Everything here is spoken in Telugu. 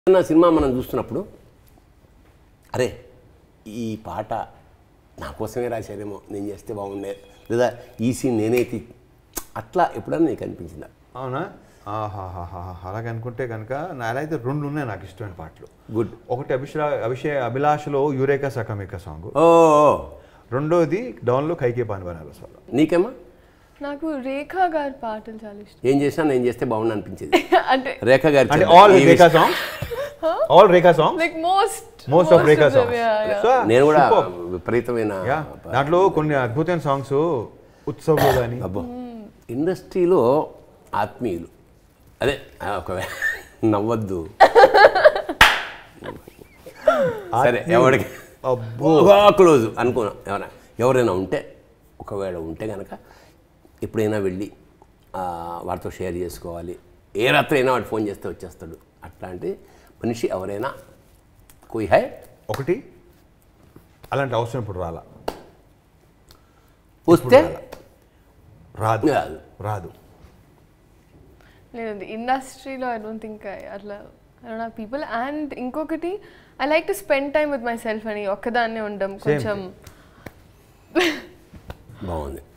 ఏదైనా సినిమా మనం చూస్తున్నప్పుడు అరే ఈ పాట నా కోసమే రాశారేమో నేను చేస్తే బాగుండే లేదా ఈ సీన్ నేనే తీ అట్లా ఎప్పుడన్నా నీకు అనిపించిందా అవునా ఆహాహాహా అలాగ అనుకుంటే కనుక నా అలా అయితే రెండు ఉన్నాయి నాకు ఇష్టమైన పాటలు గుడ్ ఒకటి అభిషా అభిషే అభిలాషలో యూరేకా సకమిక సాంగ్ ఓ ఓ, రెండోది డౌన్లో కైకే పాని బనారస్ నీకేమా నాకు రేఖా గారి పాటలు చాలా ఇష్టం ఏం చేసినా నేను చేస్తే బాగుండు అనిపించేది అంటే రేఖ గారి అంటే చెప్ప- ఆల్ ఈ రేఖా విషయం- songs all Rekha songs like most most of Rekha songs నేను కూడా విపరీతమైన యా దాంట్లో కొన్ని అద్భుతమైన సాంగ్స్ ఉత్సవ్లో కానీ అబ్బో ఇండస్ట్రీలో ఆత్మీయులు అదే ఆ, ఒకవేళ నవ్వద్దు సరే ఎవరికి అబ్బో క్లోజ్ అనుకున్నా ఎవరైనా ఎవరైనా ఉంటే ఒకవేళ ఉంటే కనుక ఎప్పుడైనా వెళ్ళి ఆ, వాడితో షేర్ చేసుకోవాలి ఏ రాత్రి అయినా వాడు ఫోన్ చేస్తే వచ్చేస్తాడు అట్లాంటి మనిషి ఎవరైనా కోయి హై ఒకటి అలాంటి అవసరం ఇప్పుడు రాలా వస్తే రాదు రాదు. రాదు లేదు ఇండస్ట్రీలో ఐ డోంట్ థింక్ అట్లా ఐ డోంట్ పీపుల్ అండ్ ఇంకొకటి I like to spend time with myself అని ఒక్కదాన్నే ఉండడం కొంచెం బాగుంది